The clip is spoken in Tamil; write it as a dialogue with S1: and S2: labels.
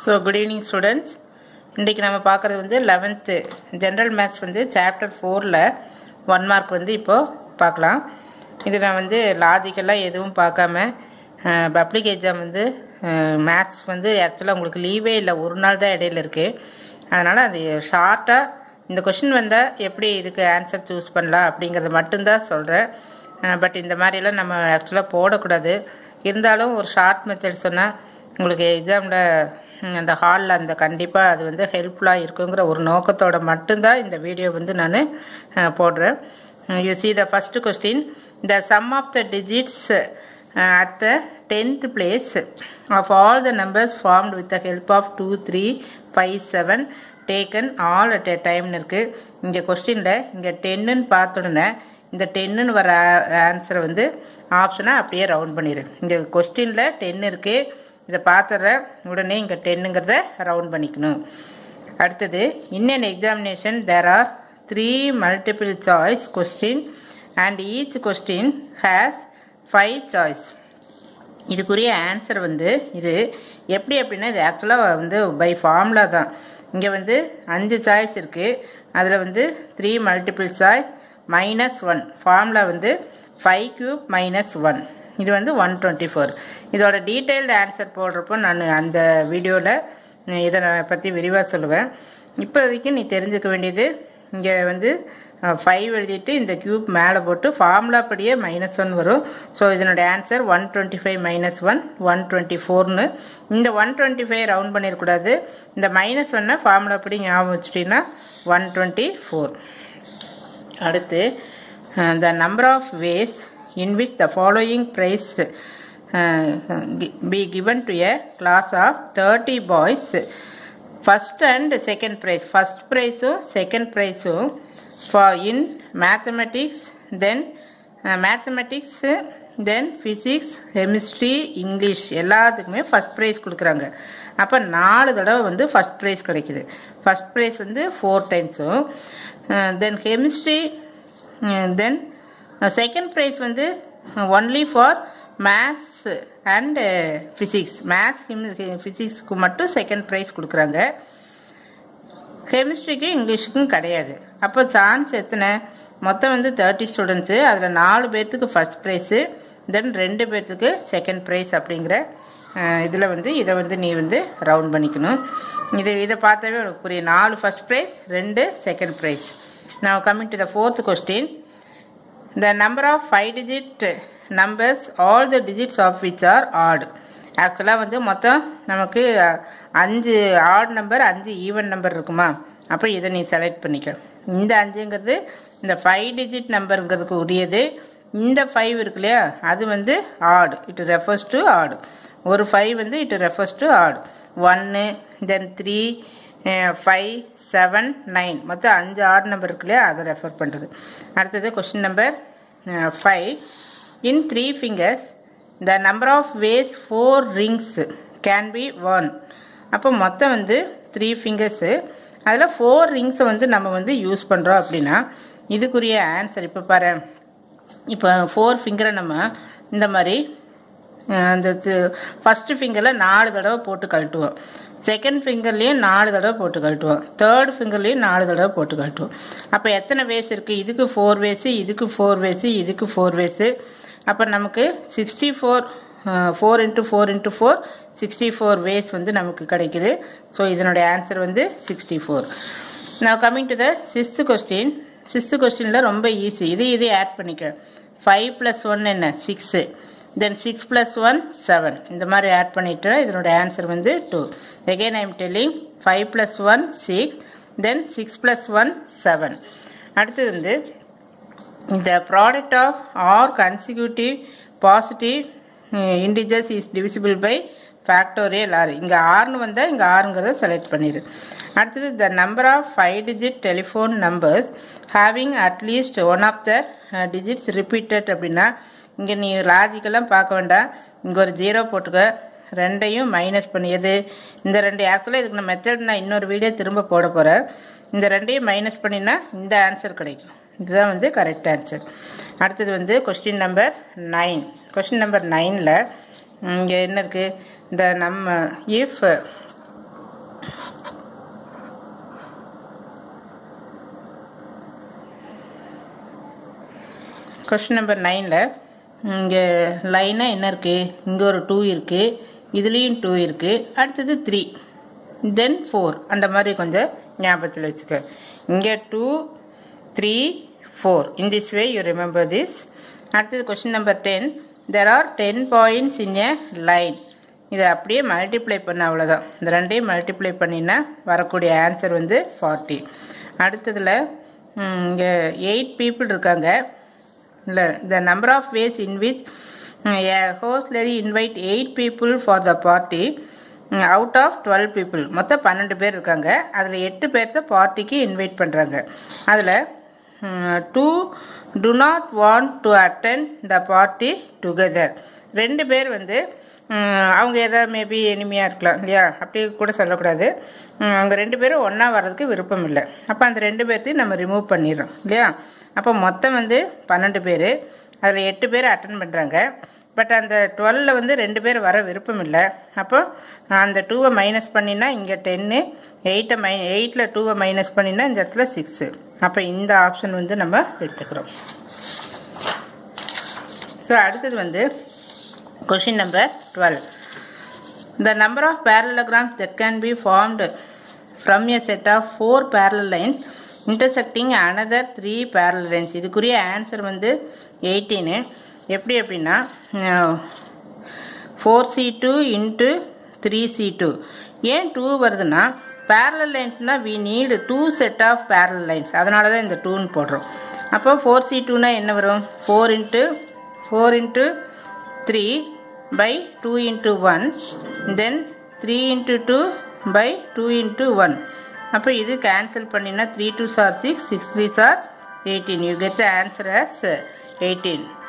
S1: ஸோ குட் ஈவினிங் ஸ்டூடெண்ட்ஸ் இன்றைக்கி நம்ம பார்க்குறது வந்து லெவன்த்து ஜென்ரல் மேத்ஸ் வந்து சாப்டர் ஃபோரில் ஒன் மார்க் வந்து இப்போது பார்க்கலாம் இது நான் வந்து லாஜிக்கெல்லாம் எதுவும் பார்க்காம பப்ளிக் எக்ஸாம் வந்து மேத்ஸ் வந்து ஆக்சுவலாக உங்களுக்கு லீவே இல்லை ஒரு நாள் தான் இடையில இருக்குது அதனால் அது ஷார்ட்டாக இந்த கொஷின் வந்தால் எப்படி இதுக்கு ஆன்சர் சூஸ் பண்ணலாம் அப்படிங்கிறத மட்டும்தான் சொல்கிறேன் பட் இந்த மாதிரிலாம் நம்ம ஆக்சுவலாக போடக்கூடாது இருந்தாலும் ஒரு ஷார்ட் மெத்தட் சொன்னால் உங்களுக்கு எக்ஸாமில் அந்த ஹாலில் அந்த கண்டிப்பாக அது வந்து ஹெல்ப்ஃபுல்லாக இருக்குங்கிற ஒரு நோக்கத்தோட மட்டும்தான் இந்த வீடியோ வந்து நான் போடுறேன் you see the first question the sum of the digits at the tenth place of all the numbers formed with the help of two three five seven taken all at a டைம்னு இருக்குது இங்கே கொஸ்டினில் இங்கே டென்னுன்னு பார்த்த உடனே இந்த டென்னுன்னு வர ஆன்சரை வந்து ஆப்ஷனை அப்படியே ரவுண்ட் பண்ணிடு இங்கே கொஸ்டினில் டென் இருக்குது இதை பார்த்துற உடனே இங்கே டென்னுங்கிறத ரவுண்ட் பண்ணிக்கணும் அடுத்தது in an examination there are three multiple choice question and each question has five choice இதுக்குரிய ஆன்சர் வந்து இது எப்படி அப்படின்னா இது ஆக்சுவலாக வந்து பை ஃபார்முலா தான் இங்கே வந்து அஞ்சு சாய்ஸ் இருக்குது அதில் வந்து three multiple choice minus one formula வந்து ஃபைவ் கியூப் மைனஸ் ஒன் இது வந்து ஒன் டுவெண்ட்டி ஃபோர் இதோட டீட்டெயில்டு ஆன்சர் போடுறப்போ நான் அந்த வீடியோவில் இதை நான் பற்றி விரிவாக சொல்லுவேன் இப்போதைக்கு நீ தெரிஞ்சுக்க வேண்டியது இங்கே வந்து ஃபைவ் எழுதிட்டு இந்த கியூப் மேலே போட்டு ஃபார்முலா படியே மைனஸ் ஒன் வரும் ஸோ இதனுடைய answer one twenty five minus one one twenty ஃபோர்னு இந்த ஒன் டுவெண்ட்டி ஃபைவ் ரவுண்ட் பண்ணிடக்கூடாது இந்த மைனஸ் ஒன்னை ஃபார்முலா படி ஞாபகம் வச்சுட்டிங்கன்னா ஒன் டுவெண்ட்டி ஃபோர் அடுத்து the number of ways in which the following prize uh, be given to a class of 30 boys first and second prize first prize second prize for in mathematics then uh, mathematics then physics chemistry English எல்லாத்துக்குமே ஃபஸ்ட் ப்ரைஸ் கொடுக்குறாங்க அப்போ நாலு தடவை வந்து ஃபஸ்ட் ப்ரைஸ் கிடைக்குது ஃபஸ்ட் ப்ரைஸ் வந்து ஃபோர் டைம்ஸும் then chemistry then second prize வந்து only for maths and physics maths ஃபிசிக்ஸ்க்கு மட்டும் செகண்ட் ப்ரைஸ் கொடுக்குறாங்க கெமிஸ்ட்ரிக்கும் இங்கிலீஷுக்கும் கிடையாது அப்போ சான்ஸ் எத்தனை மொத்தம் வந்து தேர்ட்டி ஸ்டூடெண்ட்ஸு அதில் நாலு பேர்த்துக்கு ஃபஸ்ட் ப்ரைஸு தென் ரெண்டு பேர்த்துக்கு செகண்ட் ப்ரைஸ் அப்படிங்கிற இதில் வந்து இதை வந்து நீ வந்து ரவுண்ட் பண்ணிக்கணும் இது இதை பார்த்தாவே உனக்கு புரியும் நாலு ஃபஸ்ட் ப்ரைஸ் ரெண்டு செகண்ட் ப்ரைஸ் நான் coming to the fourth question the number of five digit numbers all the digits of which are odd ஆக்சுவலாக வந்து மொத்தம் நமக்கு அஞ்சு ஆட் நம்பர் அஞ்சு ஈவன் நம்பர் இருக்குமா அப்போ இதை நீ செலக்ட் பண்ணிக்க இந்த அஞ்சுங்கிறது இந்த ஃபைவ் டிஜிட் நம்பருங்கிறதுக்கு உரியது இந்த ஃபைவ் இருக்கு இல்லையா அது வந்து ஆடு இட் ரெஃபர்ஸ் டு ஆடு ஒரு ஃபைவ் வந்து இட் ரெஃபர்ஸ் டு ஆடு ஒன்று then three five seven nine மொத்தம் அஞ்சு ஆட் நம்பர் இருக்கு இல்லையா அதை ரெஃபர் பண்ணுறது அடுத்தது question number five in three fingers the number of ways four rings can be one அப்போ மொத்தம் வந்து த்ரீ ஃபிங்கர்ஸு அதில் ஃபோர் ரிங்ஸை வந்து நம்ம வந்து யூஸ் பண்ணுறோம் அப்படின்னா இதுக்குரிய ஆன்சர் இப்போ பாரு இப்போ ஃபோர் ஃபிங்கரை நம்ம இந்த மாதிரி அந்த ஃபஸ்ட்டு ஃபிங்கரில் நாலு தடவை போட்டு கழட்டுவோம் செகண்ட் ஃபிங்கர்லேயும் நாலு தடவை போட்டு கழட்டுவோம் தேர்ட் ஃபிங்கர்லேயும் நாலு தடவை போட்டு கழட்டுவோம் அப்போ எத்தனை வேஸ் இருக்குது இதுக்கு ஃபோர் வேஸு இதுக்கு ஃபோர் வேஸு இதுக்கு ஃபோர் வேஸு அப்போ நமக்கு sixty four four into four into four sixty four ways வந்து நமக்கு கிடைக்குது ஸோ இதனுடைய ஆன்சர் வந்து சிக்ஸ்டி ஃபோர் நான் coming to the sixth question sixth கொஸ்டினில் ரொம்ப ஈஸி இது இது ஆட் பண்ணிக்க ஃபைவ் ப்ளஸ் ஒன் என்ன six then six plus one seven இந்த மாதிரி ஆட் பண்ணிட்டு இதனோட ஆன்சர் வந்து two again I am telling five plus one six then six plus one seven அடுத்து வந்து இந்த product of r consecutive positive integers is divisible by factorial r இங்கே ஆறுனு வந்தால் இங்கே ஆறுங்கிறத செலக்ட் பண்ணிடு அடுத்தது the number of five digit telephone numbers having at least one of the digits repeated அப்படின்னா இங்கே நீ லாஜிக்கெல்லாம் பார்க்க வேண்டாம் இங்கே ஒரு ஜீரோ போட்டுக்க ரெண்டையும் மைனஸ் பண்ணியது இந்த ரெண்டு ஆக்சுவலாக இதுக்கு நான் மெத்தட் நான் இன்னொரு வீடியோ திரும்ப போட போகிறேன் இந்த ரெண்டையும் மைனஸ் பண்ணினா இந்த ஆன்சர் கிடைக்கும் இதுதான் வந்து கரெக்ட் ஆன்சர் அடுத்தது வந்து question number nine question number நைனில் இங்கே என்ன இருக்குது இந்த நம்ம இஃப் கொஸ்டின் நம்பர் நைனில் இங்கே லைனாக என்ன இருக்குது இங்கே ஒரு டூ இருக்குது இதுலேயும் டூ இருக்குது அடுத்தது த்ரீ தென் ஃபோர் அந்த மாதிரி கொஞ்சம் ஞாபகத்தில் வச்சுக்க இங்கே two three four in this way you remember this அடுத்தது question number ten there are ten points in a line இதை அப்படியே மல்டிப்ளை பண்ண அவ்வளோதான் இந்த ரெண்டையும் மல்டிப்ளை பண்ணினா வரக்கூடிய ஆன்சர் வந்து ஃபார்ட்டி அடுத்ததில் இங்கே எயிட் பீப்புள் இருக்காங்க இல்லை the number of ways in which a host lady invite eight people for the party out of twelve people மொத்தம் பன்னெண்டு பேர் இருக்காங்க அதில் எட்டு பேர்த்த பார்ட்டிக்கு இன்வைட் பண்ணுறாங்க அதில் two do not want to attend the party together ரெண்டு பேர் வந்து அவங்க எதாவது மேபி எனிமையாக இருக்கலாம் இல்லையா அப்படி கூட சொல்லக்கூடாது அவங்க ரெண்டு பேரும் ஒன்றா வர்றதுக்கு விருப்பம் இல்லை அப்போ அந்த ரெண்டு பேர்த்தையும் நம்ம ரிமூவ் பண்ணிடுறோம் இல்லையா அப்போ மொத்தம் வந்து பன்னெண்டு பேர் அதில் எட்டு பேர் அட்டன் பண்ணுறாங்க பட் அந்த டுவெல்ல வந்து ரெண்டு பேர் வர விருப்பம் இல்லை அப்போ அந்த டூவை மைனஸ் பண்ணினா இங்கே டென்னு எயிட்டை மை எயிட்டில் டூவை மைனஸ் பண்ணினா இந்த இடத்துல சிக்ஸு அப்போ இந்த ஆப்ஷன் வந்து நம்ம எடுத்துக்கிறோம் ஸோ அடுத்தது வந்து question number twelve the number of parallelograms that can be formed from a set of four parallel lines intersecting another three parallel lines இதுக்குரிய ஆன்சர் வந்து எயிட்டீனு எப்படி அப்படின்னா four C two into three C two ஏன் டூ வருதுன்னா பேரலல் லைன்ஸ்னால் we need two set of parallel lines அதனால தான் இந்த டூன்னு போடுறோம் அப்போ ஃபோர் சி டூனா என்ன வரும் four into four into three by two into one then three into two by two into one அப்போ இது கேன்சல் பண்ணினா three two sir six six three sir eighteen you get the answer as eighteen